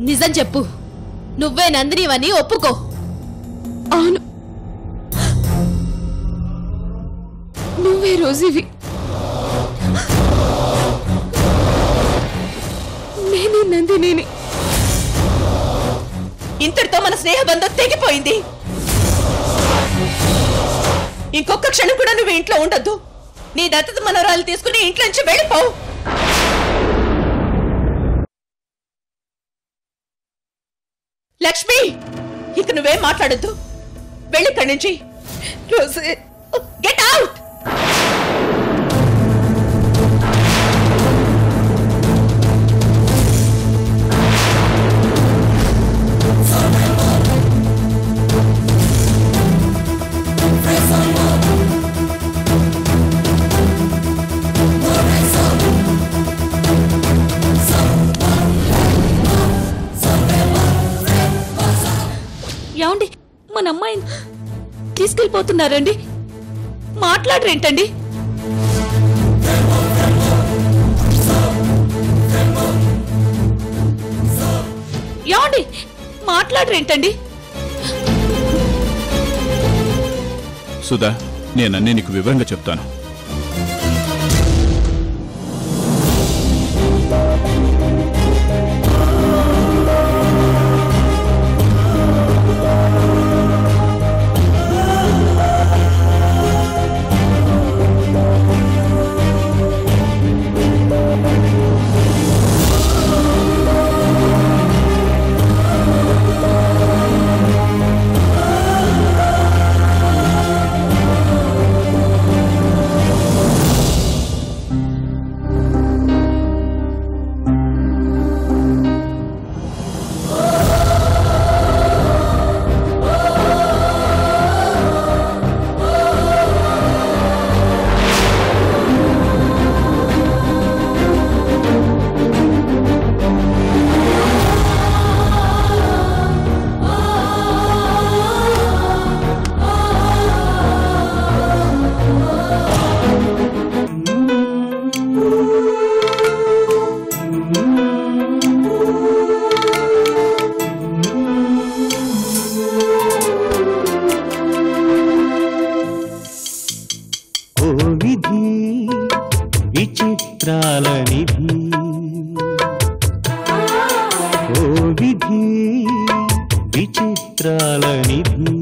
నిజం చెప్పు నువ్వే నందినివని ఒప్పుకో అవును నువ్వే రోజువి నేనే నందినేని ఇంతటితో మన స్నేహబంధం తెగిపోయింది ఇంకొక క్షణం కూడా నువ్వు ఇంట్లో ఉండొద్దు నీ దత్తత మనవరాలు తీసుకుని ఇంట్లో నుంచి వెళ్ళిపో లక్ష్మి ఇక నువ్వేం మాట్లాడొద్దు వెళ్ళి ఇక్కడి నుంచి రోజే గెట్ అవుట్ ఏమండి మన అమ్మాయిని తీసుకెళ్ళిపోతున్నారండి మాట్లాడరేంటండి ఏమండి మాట్లాడరేంటండి సుధా నేనన్నీ నీకు వివరంగా చెప్తాను ఓ విధి విచిత్రాల నిధి ఓ విధి విచిత్రాల నిధి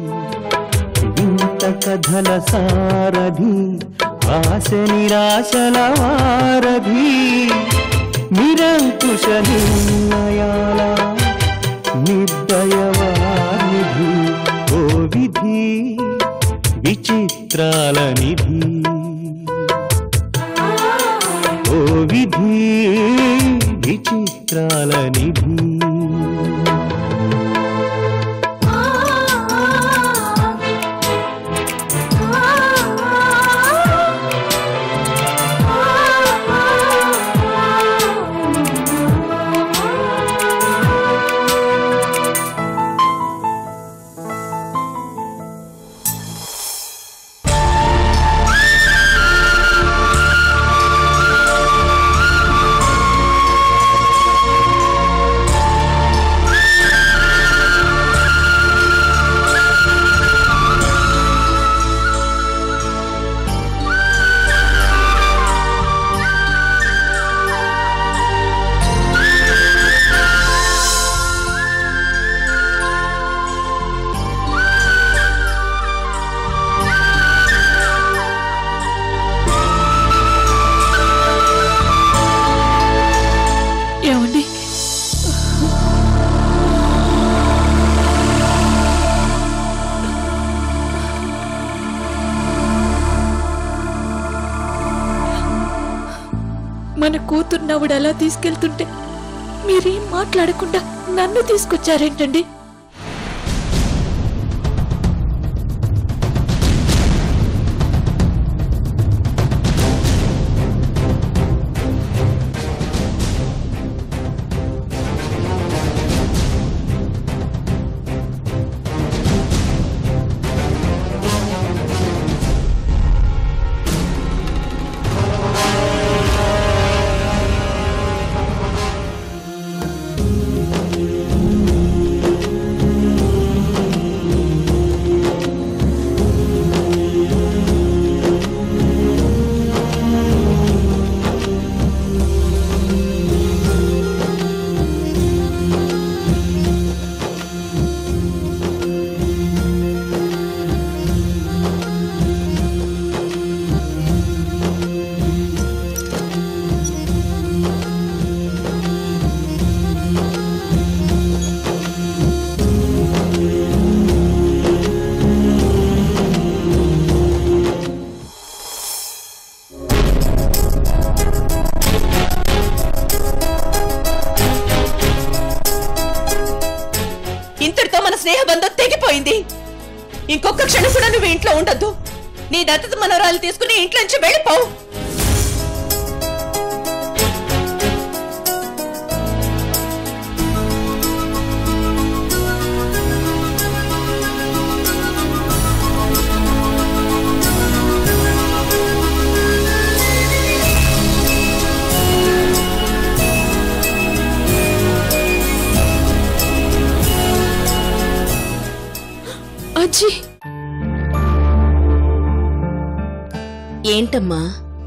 వింత కథల సారథి ఆశ నిరాశల వారధి నిరంకుశ నిర్ణయాల నిర్దయవానిధి ఓ విధి విచిత్రాల నిధి ఓ విధి విచిత్రాల నిధి ఏమండి మన కూతుర్నవుడు అలా తీసుకెళ్తుంటే మీరేం మాట్లాడకుండా నన్ను తీసుకొచ్చారేంటండి స్నేహబంధం తెగిపోయింది ఇంకొక క్షణం కూడా నువ్వు ఇంట్లో ఉండొద్దు నీ దత్తత మనోరాలు తీసుకుని ఇంట్లో నుంచి వెళ్ళిపో అజ్జి ఏంటమ్మా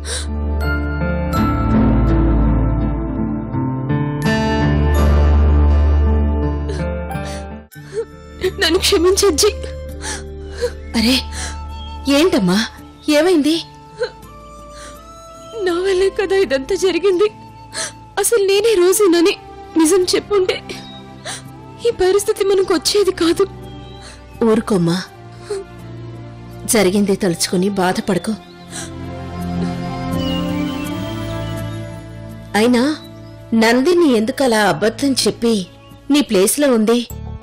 నన్ను క్షమించజ్జి అరే ఏంటమ్మా ఏమైంది నా వల్లే కదా ఇదంతా జరిగింది అసలు నేనే రోజునని నిజం చెప్పుంటే ఈ పరిస్థితి మనకు వచ్చేది కాదు ఊరుకోమ్మా జరిగింది తలుచుకుని బాధపడకు అయినా నందిని ఎందుకలా అబద్ధం చెప్పి నీ ప్లేస్లో ఉంది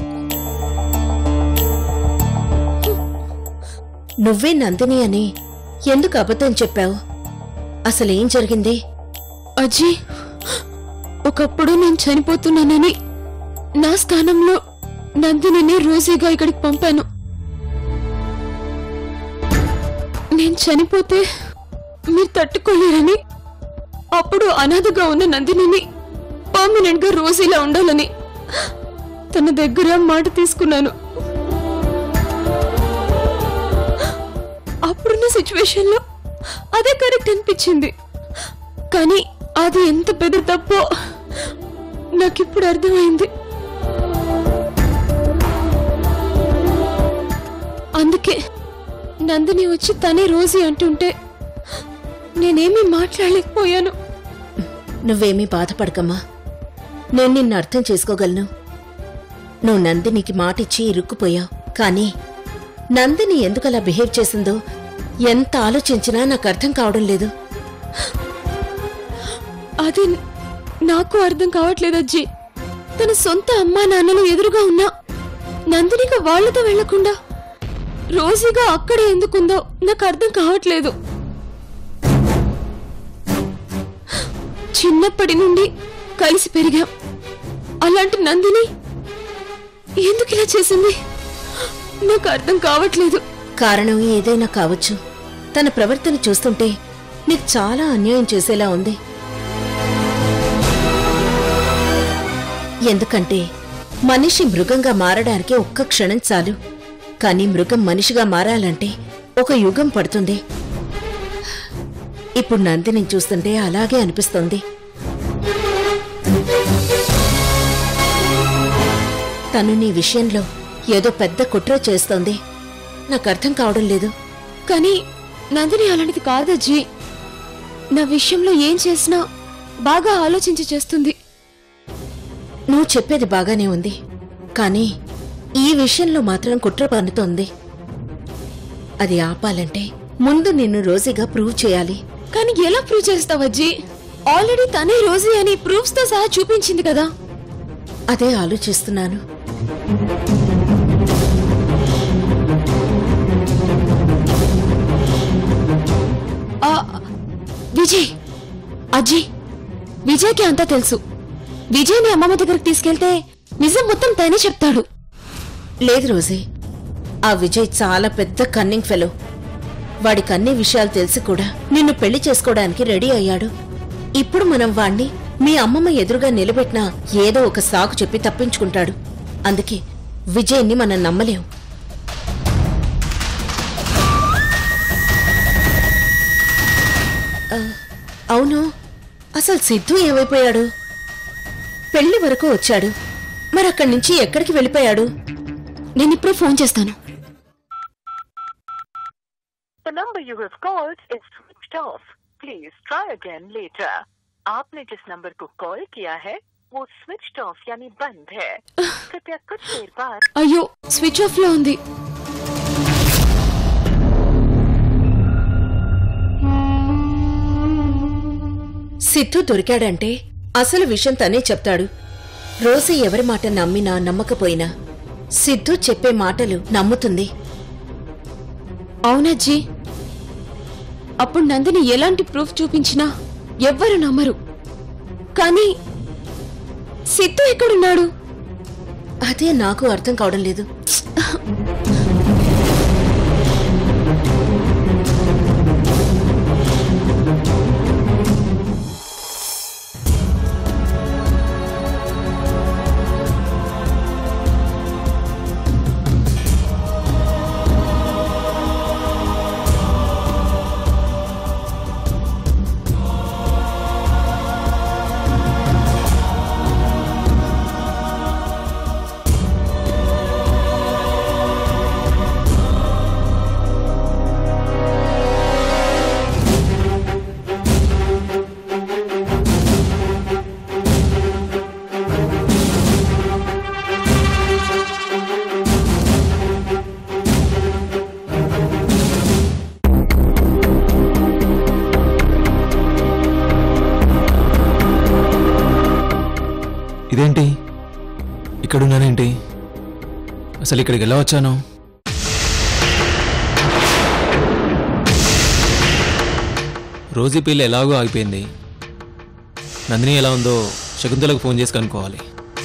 నువ్వే నందిని అని ఎందుకు అబద్ధం చెప్పావు అసలేం జరిగింది అజ్జి ఒకప్పుడు నేను చనిపోతున్నానని నా స్థానంలో నందినిని రోజీగా ఇక్కడికి పంపాను నేను చనిపోతే మీరు తట్టుకోలేరని అప్పుడు అనాథగా ఉన్న నందినిని పర్మనెంట్ గా రోజీలా ఉండాలని తన దగ్గర మాట తీసుకున్నాను అప్పుడున్న సిచ్యువేషన్ లో అదే కరెక్ట్ అనిపించింది కానీ అది ఎంత పెద్ద తప్పో నాకిప్పుడు అర్థమైంది అందుకే నందిని వచ్చి తనే రోజీ అంటుంటే నేనేమీ మాట్లాడలేకపోయాను నువ్వేమీ బాధపడకమ్మా నేను నిన్ను అర్థం చేసుకోగలను నువ్వు నందినికి మాటిచ్చి ఇరుక్కుపోయావు కానీ నందిని ఎందుకలా బిహేవ్ చేసిందో ఎంత ఆలోచించినా నాకు అర్థం కావడం లేదు అది నాకు అర్థం కావట్లేదు అజ్జి తన సొంత అమ్మా నాన్నలు ఎదురుగా ఉన్నా నందినిగా వాళ్ళతో వెళ్లకుండా రోజుగా అక్కడే ఎందుకుందో నాకు అర్థం కావట్లేదు చిన్నప్పటి నుండి కలిసి పెరిగాం అలాంటి నందిని ఎందుకు ఇలా చేసింది నాకు అర్థం కావట్లేదు కారణం ఏదైనా కావచ్చు తన ప్రవర్తన చూస్తుంటే నీకు చాలా అన్యాయం చేసేలా ఉంది ఎందుకంటే మనిషి మృగంగా మారడానికి ఒక్క క్షణం చాలు కానీ మృగం మనిషిగా మారాలంటే ఒక యుగం పడుతుంది ఇప్పుడు నందిని చూస్తుంటే అలాగే అనిపిస్తోంది తను నీ విషయంలో ఏదో పెద్ద కుట్ర చేస్తోంది నాకు అర్థం కావడం లేదు కానీ నందిని అలాంటిది కాదజ్జి నా విషయంలో ఏం చేసినా బాగా ఆలోచించి చేస్తుంది నువ్వు చెప్పేది బాగానే ఉంది కానీ ఈ విషయంలో మాత్రం కుట్ర పన్నుతోంది అది ఆపాలంటే ముందు నిన్ను రోజీగా ప్రూవ్ చేయాలి కానీ ఎలా ప్రూవ్ చేస్తావజ్జి ఆల్రెడీ తనే రోజీ అని ప్రూఫ్స్ తో సహా చూపించింది కదా అదే ఆలోచిస్తున్నాను ఆ, విజయ్ అజ్జి విజయ్కి అంతా తెలుసు విజయ్ని అమ్మమ్మ దగ్గరికి తీసుకెళ్తే నిజం మొత్తం తనే చెప్తాడు లేదు రోజీ ఆ విజయ్ చాలా పెద్ద కన్నింగ్ ఫెలో వాడికి అన్ని విషయాలు తెలిసి కూడా నిన్ను పెళ్లి చేసుకోవడానికి రెడీ అయ్యాడు ఇప్పుడు మనం వాణ్ణి మీ అమ్మమ్మ ఎదురుగా నిలబెట్టినా ఏదో ఒక సాకు చెప్పి తప్పించుకుంటాడు అందుకే విజయ్ని మనం నమ్మలేం ఆ, అవును అసలు సిద్ధు ఏమైపోయాడు పెళ్లి వరకు వచ్చాడు మరి అక్కడి నుంచి ఎక్కడికి వెళ్ళిపోయాడు నేను ఇప్పుడే ఫోన్ చేస్తాను The number you have called is switched off. Please try again later. आपने जिस नंबर को कॉल किया है वो स्विच्ड ऑफ यानी बंद है कृपया कुछ देर बाद అయ్యో స్విచ్ ఆఫ్ లో ఉంది సిద్ధు దొరికాడంటే అసలు విషయం తనే చెప్తాడు రోజు ఎవరి మాట నమ్మినా నమ్మకపోయినా సిద్ధు చెప్పే మాటలు నమ్ముతుంది అవునజ్జీ అప్పుడు నందిని ఎలాంటి ప్రూఫ్ చూపించినా ఎవ్వరు నమ్మరు కానీ సిద్ధు ఎక్కడున్నాడు అదే నాకు అర్థం కావడం లేదు ఇదేంటి ఇక్కడున్నానేంటి అసలు ఇక్కడికి ఎలా వచ్చాను రోజీ పిల్ల ఎలాగో ఆగిపోయింది నందిని ఎలా ఉందో శకుంతలకు ఫోన్ చేసి కనుక్కోవాలి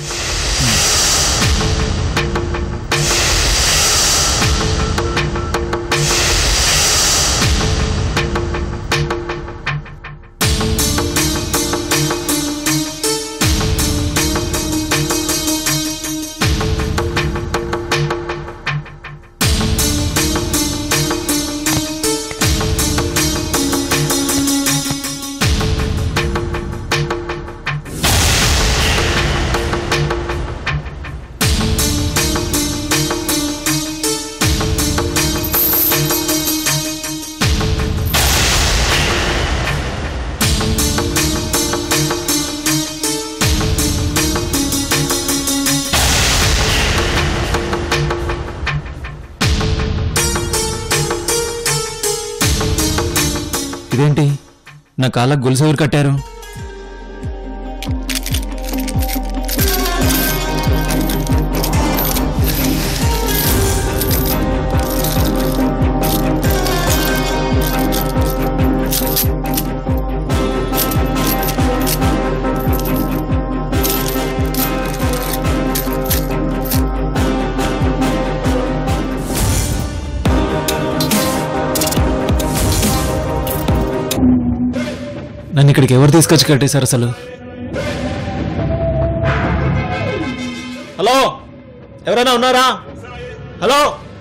ఇదేంటి నా కాళ్ళకు గొలుసు ఎవరు కట్టారు నన్ను ఇక్కడికి ఎవరు తీసుకొచ్చి కట్టేశారు అసలు హలో ఎవరైనా ఉన్నారా హలో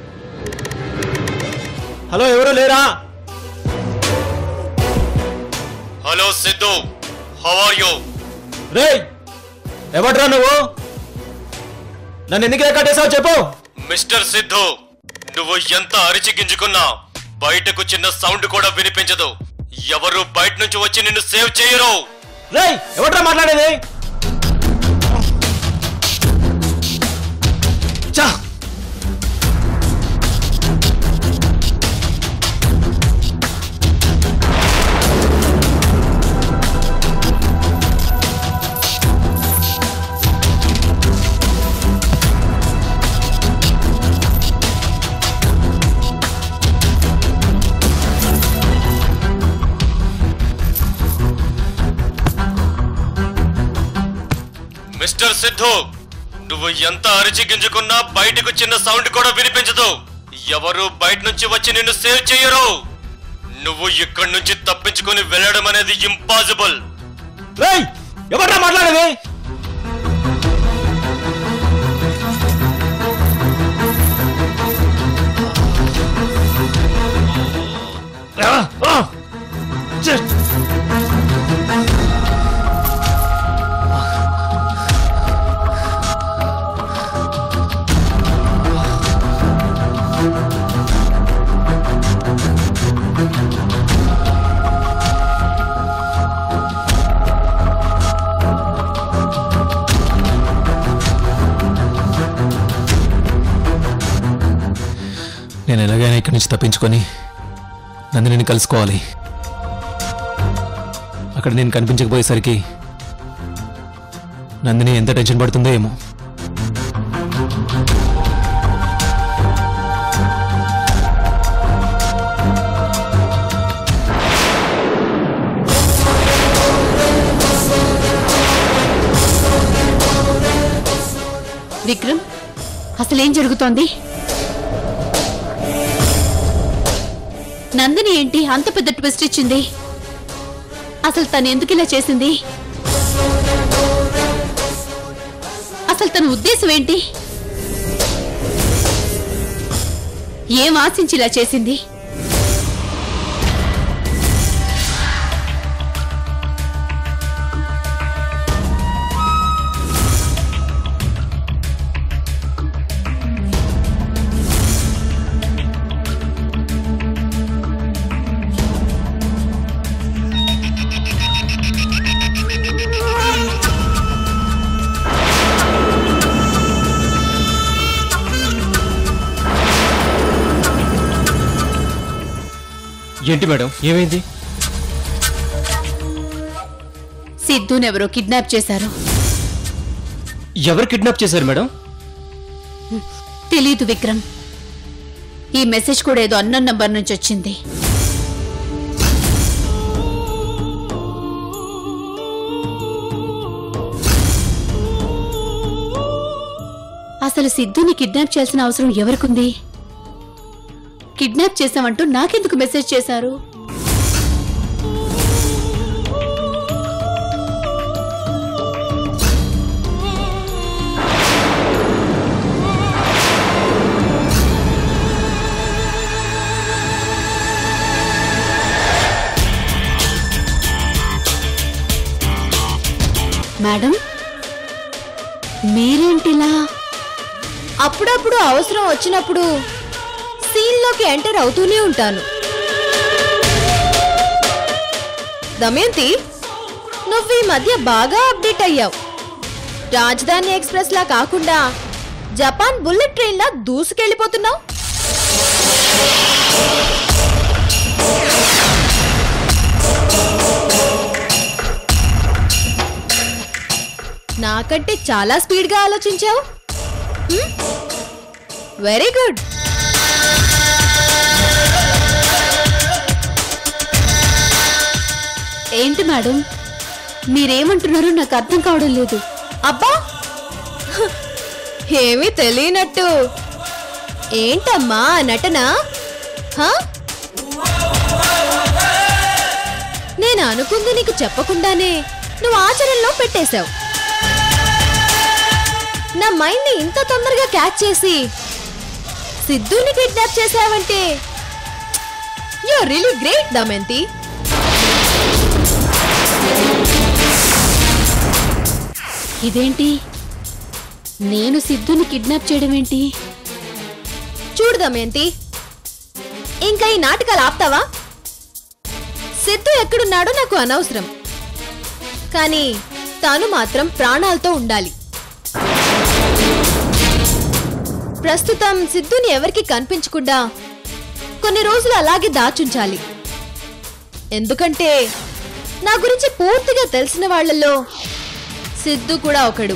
హలో ఎవరు లేరా hello Siddhu how are you రే ఎవట్రా నువ్వు నన్ను ఎందుకు ఇలా కట్టేశావు చెప్పు మిస్టర్ సిద్ధు నువ్వు ఎంత అరిచి గింజుకున్నా బయటకు చిన్న సౌండ్ కూడా వినిపించదు ఎవరు బయట నుంచి వచ్చి నిన్ను సేవ్ చేయరు రే ఎవట్రా మాట్లాడేది చా మిస్టర్ సిద్ధు నువ్వు ఎంత అరిచి గింజుకున్నా బయటకు చిన్న సౌండ్ కూడా వినిపించదు ఎవరు బయట నుంచి వచ్చి నిన్ను సేవ్ చేయరు నువ్వు ఇక్కడి నుంచి తప్పించుకొని వెళ్ళడం అనేది ఇంపాసిబుల్ రే ఎవట్రా మాట్లాడేది ఆ, ఆ, ఛే. నేను ఎలాగైనా ఇక్కడి నుంచి తప్పించుకొని నందినిని కలుసుకోవాలి అక్కడ నేను కనిపించకపోయేసరికి నందిని ఎంత టెన్షన్ పడుతుందో ఏమో విక్రమ్ అసలేం జరుగుతోంది నందిని ఏంటి అంత పెద్ద ట్విస్ట్ ఇచ్చింది అసలు తను ఎందుకు ఇలా చేసింది అసలు తన ఉద్దేశం ఏంటి ఏం ఆశించి ఇలా చేసింది ఏంటి మేడం ఏమైంది సిద్ధునెవరో కిడ్నాప్ చేశారు ఎవరు కిడ్నాప్ చేశారు మేడం తెలీదు విక్రమ్ ఈ మెసేజ్ కూడా ఏదో అన్న నంబర్ నుంచి వచ్చింది అసలు సిద్ధుని కిడ్నాప్ చేయాల్సిన అవసరం ఎవరికుంది కిడ్నాప్ చేశామంటూ నాకెందుకు మెసేజ్ చేశారు మేడం మీరేంటిలా అప్పుడప్పుడు అవసరం వచ్చినప్పుడు సీన్లోకి ఎంటర్ అవుతూనే ఉంటాను దమయంతి నువ్వు ఈ మధ్య బాగా అప్డేట్ అయ్యావు రాజధాని ఎక్స్ప్రెస్ లా కాకుండా జపాన్ బుల్లెట్ ట్రైన్ లా దూసుకెళ్ళిపోతున్నావు నాకంటే చాలా స్పీడ్గా ఆలోచించావు వెరీ గుడ్ ఏంటి మేడం మీరేమంటున్నారో నాకు అర్థం కావడం లేదు అబ్బా హ, ఏమీ తెలియనట్టు ఏంటమ్మా ఆ నటన హ? నేను అనుకుంది నీకు చెప్పకుండానే నువ్వు ఆచరణలో పెట్టేశావు నా మైండ్ ని ఇంత తొందరగా క్యాచ్ చేసి సిద్ధుని కిడ్నాప్ చేసావంటే యు రియలీ గ్రేట్ దమయంతి ఇదేంటి నేను సిద్ధుని కిడ్నాప్ చేయడం ఏంటి చూడు దమయంతి ఇంకా ఈ నాటకాలు ఆపుతావా సిద్ధు ఎక్కడున్నాడో నాకు అనవసరం కానీ తాను మాత్రం ప్రాణాలతో ఉండాలి ప్రస్తుతం సిద్ధుని ఎవరికి కనిపించకుండా కొన్ని రోజులు అలాగే దాచుంచాలి ఎందుకంటే నా గురించి పూర్తిగా తెలిసిన వాళ్ళల్లో సిద్ధు కూడా ఒకడు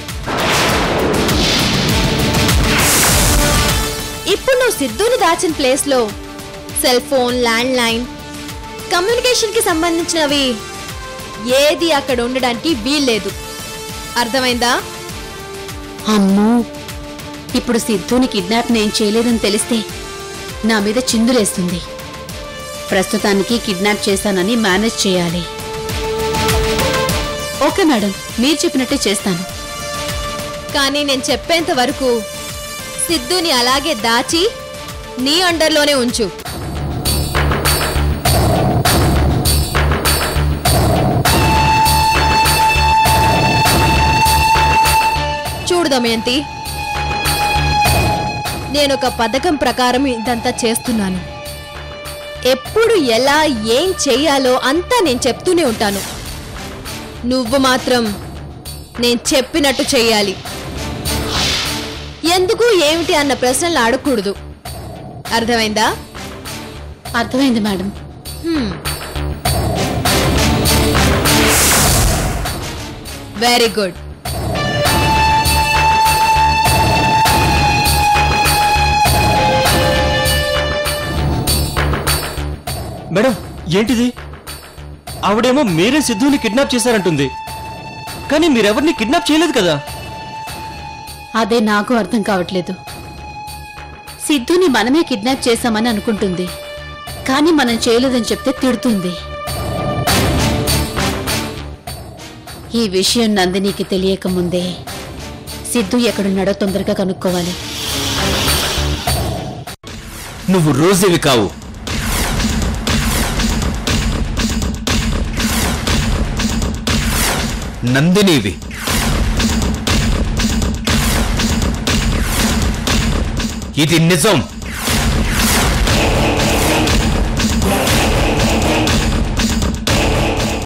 ఇప్పుడు నువ్వు సిద్ధుని దాచిన ప్లేస్లో cell phone land line communication కి సంబంధించినవి ఏది అక్కడ ఉండడానికి వీల్లేదు అర్థమైందా అమ్మో ఇప్పుడు సిద్ధుని కిడ్నాప్ నేను చేయలేదని తెలిస్తే నా మీద చిందులేస్తుంది ప్రస్తుతానికి కిడ్నాప్ చేశానని మేనేజ్ చేయాలి ఓకే మేడం మీరు చెప్పినట్టే చేస్తాను కానీ నేను చెప్పేంత వరకు సిద్ధుని అలాగే దాచి నీ అండర్లోనే ఉంచు చూడు దమయంతి నేను ఒక పథకం ప్రకారం ఇదంతా చేస్తున్నాను ఎప్పుడు ఎలా ఏం చెయ్యాలో అంతా నేను చెప్తూనే ఉంటాను నువ్వు మాత్రం నేను చెప్పినట్టు చెయ్యాలి ఎందుకు ఏమిటి అన్న ప్రశ్నలు అడగకూడదు అర్థమైందా అర్థమైంది మేడం వెరీ గుడ్ మేడం ఏంటిది ఆవిడేమో మీరే సిద్ధుని కిడ్నాప్ చేశారంటుంది కానీ మీరెవరిని కిడ్నాప్ చేయలేదు కదా అదే నాకు అర్థం కావట్లేదు సిద్ధుని మనమే కిడ్నాప్ చేశామని అనుకుంటుంది కానీ మనం చేయలేదని చెప్తే తిడుతుంది ఈ విషయం నందినికి తెలియక ముందే సిద్ధు ఎక్కడున్నాడో తొందరగా కనుక్కోవాలి నువ్వు రోజువి కావు నందినివి ఇది నిజం